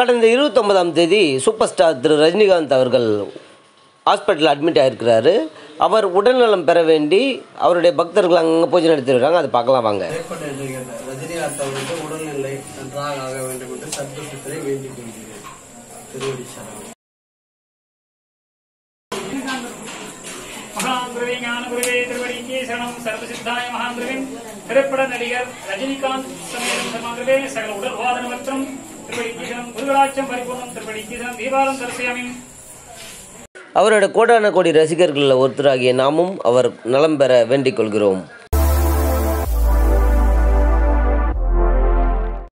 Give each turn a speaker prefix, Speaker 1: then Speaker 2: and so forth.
Speaker 1: கடந்த இருபத்தொன்பதாம் தேதி சூப்பர் ஸ்டார் திரு ரஜினிகாந்த் அவர்கள் ஹாஸ்பிட்டலில் அட்மிட் ஆகிருக்கிறாரு அவர் உடல்நலம் பெற வேண்டி அவருடைய பக்தர்கள் அங்கே பூஜை நடத்தி வர்றாங்க அதை பார்க்கலாம் வாங்க
Speaker 2: ஏற்பட்ட நிகழ்ந்த ரஜினிகாந்த் அவர்களுக்கு உடல்நிலை நன்றாக ஆக வேண்டும் என்று சந்தோஷத்திலே வேண்டிக் கொள்கிறேன் திருவடி சரணம்
Speaker 3: மகாங்குருவே ஞானகுருவே திருவடிக்கே சரணம் சர்வசித்தாய மகாங்குருவின் திரைப்பட நடிகர் ரஜினிகாந்த் சமேதம் சமாங்குருவே சகல உடல்வாதன மற்றும் திருவடிக்கே சரணம் குருகராட்சம் பரிபூர்ணம் திருவடிக்கே சரணம் தீபாரம் தரிசயாமி
Speaker 1: அவரோட கோடான கோடி ரசிகர்களில் ஒருத்தராகிய நாமும் அவர் நலம் பெற வேண்டிக் கொள்கிறோம்